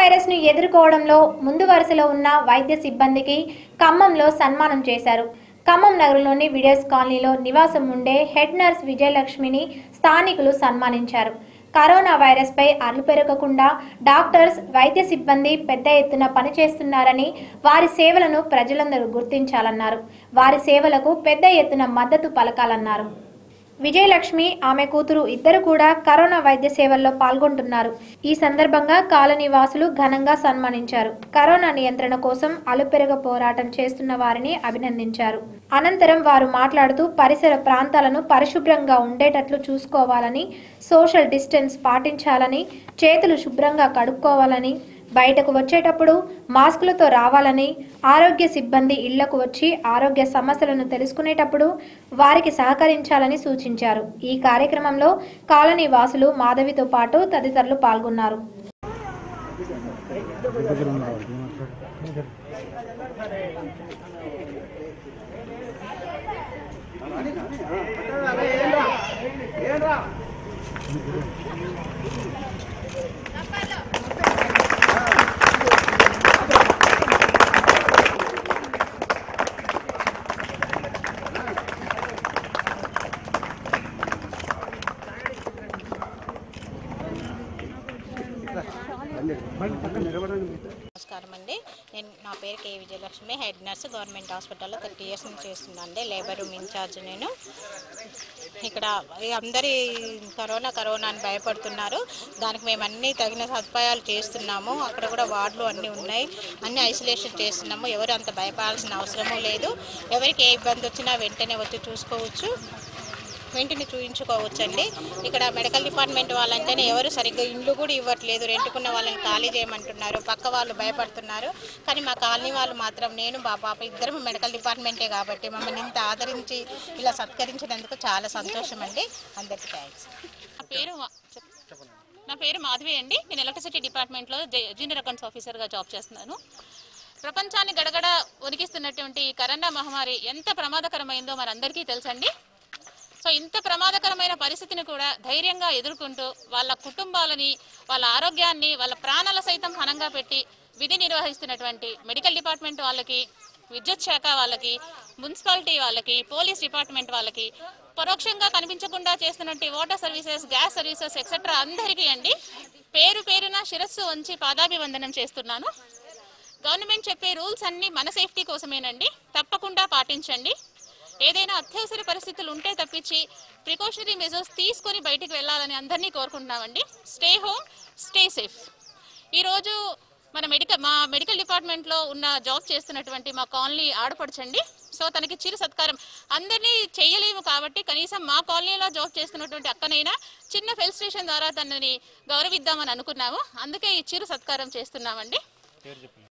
virus ను ఎదుర్కోవడంలో ముందు వరుసలో ఉన్న వైద్య సిబ్బందికి ఖమ్మంలో సన్మానం చేశారు ఖమ్మం నగరంలోని విడేస్ కాలనీలో నివాసం ఉండే హెడ్ నర్స్ విజయలక్ష్మిని స్థానికులు సన్మానించారు కరోనా వైరస్పై అర్లు పెరగకుండా డాక్టర్స్ వైద్య సిబ్బంది పెద్ద ఎత్తున పనిచేస్తున్నారని వారి సేవలను ప్రజలందరూ గుర్తించాలన్నారు వారి సేవలకు పెద్ద ఎత్తున మద్దతు పలకాలన్నారు విజయలక్ష్మి ఆమె కూతురు ఇద్దరు కూడా కరోనా వైద్య సేవల్లో పాల్గొంటున్నారు ఈ సందర్భంగా కాలనీ వాసులు ఘనంగా సన్మానించారు కరోనా నియంత్రణ కోసం అలుపెరగ పోరాటం చేస్తున్న వారిని అభినందించారు అనంతరం వారు మాట్లాడుతూ పరిసర ప్రాంతాలను పరిశుభ్రంగా ఉండేటట్లు చూసుకోవాలని సోషల్ డిస్టెన్స్ పాటించాలని చేతులు శుభ్రంగా కడుక్కోవాలని బయటకు వచ్చేటప్పుడు మాస్కులతో రావాలని ఆరోగ్య సిబ్బంది ఇళ్లకు వచ్చి ఆరోగ్య సమస్యలను తెలుసుకునేటప్పుడు వారికి సహకరించాలని సూచించారు ఈ కార్యక్రమంలో కాలనీ వాసులు మాధవితో పాటు తదితరులు పాల్గొన్నారు నమస్కారం అండి నేను నా పేరు K Vijayalakshmi head nurse government హాస్పిటల్లో థర్టీ ఇయర్స్ నుంచి చేస్తున్నాను అండి లేబర్ రూమ్ ఇన్ఛార్జ్ నేను ఇక్కడ ఈ అందరి కరోనా కరోనా అని భయపడుతున్నారు దానికి మేము అన్ని తగిన సదుపాయాలు చేస్తున్నాము అక్కడ కూడా వార్డులు అన్నీ ఉన్నాయి అన్ని ఐసోలేషన్ చేస్తున్నాము ఎవరు అంత భయపడాల్సిన అవసరము లేదు ఎవరికి ఏ ఇబ్బంది వచ్చినా వెంటనే వచ్చి చూసుకోవచ్చు వెంటనే చూయించుకోవచ్చండి ఇక్కడ మెడికల్ డిపార్ట్మెంట్ వాళ్ళంటేనే ఎవరు సరిగ్గా ఇండ్లు కూడా ఇవ్వట్లేదు రెంటుకున్న వాళ్ళని ఖాళీ చేయమంటున్నారు పక్క వాళ్ళు భయపడుతున్నారు కానీ మా కాలనీ వాళ్ళు మాత్రం నేను మా పాప ఇద్దరం మెడికల్ డిపార్ట్మెంటే కాబట్టి మమ్మల్ని ఇంత ఆదరించి ఇలా సత్కరించినందుకు చాలా సంతోషం అండి అందరికీ థ్యాంక్స్ నా పేరు మా- చెప్- నా పేరు మాధవి అండి నేను ఎలక్ట్రిసిటీ డిపార్ట్మెంట్లో జే- జూనియర్ అకౌంట్స్ ఆఫీసర్గా జాబ్ చేస్తున్నాను ప్రపంచాన్ని గడగడ వణికిస్తున్నటువంటి ఈ కరోనా మహమ్మారి ఎంత ప్రమాదకరమైందో మనందరికీ తెలుసండి సో ఇంత ప్రమాదకరమైన పరిస్థితిని కూడా ధైర్యంగా ఎదుర్కొంటూ వాళ్ళ కుటుంబాలని వాళ్ళ ఆరోగ్యాన్ని వాళ్ళ ప్రాణాల సైతం హనంగా పెట్టి విధి నిర్వహిస్తున్నటువంటి మెడికల్ డిపార్ట్మెంట్ వాళ్ళకి విద్యుత్ శాఖ వాళ్ళకి మున్సిపాలిటీ వాళ్ళకి పోలీస్ డిపార్ట్మెంట్ వాళ్ళకి పరోక్షంగా కనిపించకుండా చేస్తున్నట్టు water services gas services etcetera అందరికీ అండి పేరు పేరున శిరస్సు వంచి పాదాభివందనం చేస్తున్నాను గవర్నమెంట్ చెప్పే రూల్స్ అన్ని మన సేఫ్టీ కోసమేనండి తప్పకుండా పాటించండి ఏదైనా అత్యవసర పరిస్థితులు ఉంటే తప్పించి ప్రికాషనరీ మెజర్స్ తీసుకొని బయటికి వెళ్ళాలని అందరినీ కోరుకుంటున్నామండి స్టే హోమ్ స్టే సేఫ్ ఈరోజు మన మెడికల్ మా మెడికల్ డిపార్ట్మెంట్లో ఉన్న జాబ్ చేస్తున్నటువంటి మా కాలనీ ఆడపడచండి సో తనకి చిరు సత్కారం అందరినీ చేయలేము కాబట్టి కనీసం మా కాలనీలో జాబ్ చేస్తున్నటువంటి అక్కనైనా చిన్న ఫెల్ స్టేషన్ ద్వారా తనని గౌరవిద్దామని అనుకున్నాము అందుకే ఈ చిరు సత్కారం చేస్తున్నామండి